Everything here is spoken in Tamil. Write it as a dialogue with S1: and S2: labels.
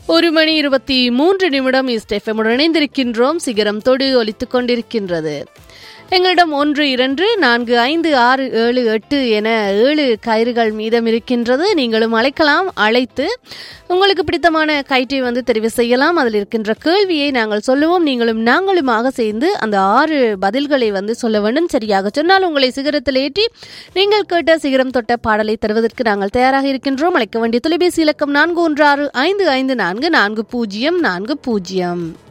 S1: ஒரு மணி இருபத்தி மூன்று நிமிடம் இஸ்டெஃபமுடன் இணைந்திருக்கின்றோம் சிகரம் தொடு ஒலித்துக் கொண்டிருக்கின்றது எங்களிடம் ஒன்று இரண்டு நான்கு ஐந்து ஆறு ஏழு எட்டு என ஏழு கயிறுகள் மீதம் இருக்கின்றது நீங்களும் அழைக்கலாம் அழைத்து உங்களுக்கு பிடித்தமான கயிற்றை வந்து தெரிவு செய்யலாம் அதில் இருக்கின்ற கேள்வியை நாங்கள் சொல்லுவோம் நீங்களும் நாங்களுமாக சேர்ந்து அந்த ஆறு பதில்களை வந்து சொல்ல வேண்டும் சரியாக சொன்னால் உங்களை சிகரத்தில் ஏற்றி நீங்கள் கேட்ட சிகரம் தொட்ட பாடலை தருவதற்கு நாங்கள் தயாராக இருக்கின்றோம் அழைக்க வேண்டிய தொலைபேசி இலக்கம் நான்கு ஒன்று ஆறு ஐந்து ஐந்து நான்கு நான்கு பூஜ்ஜியம் நான்கு பூஜ்ஜியம்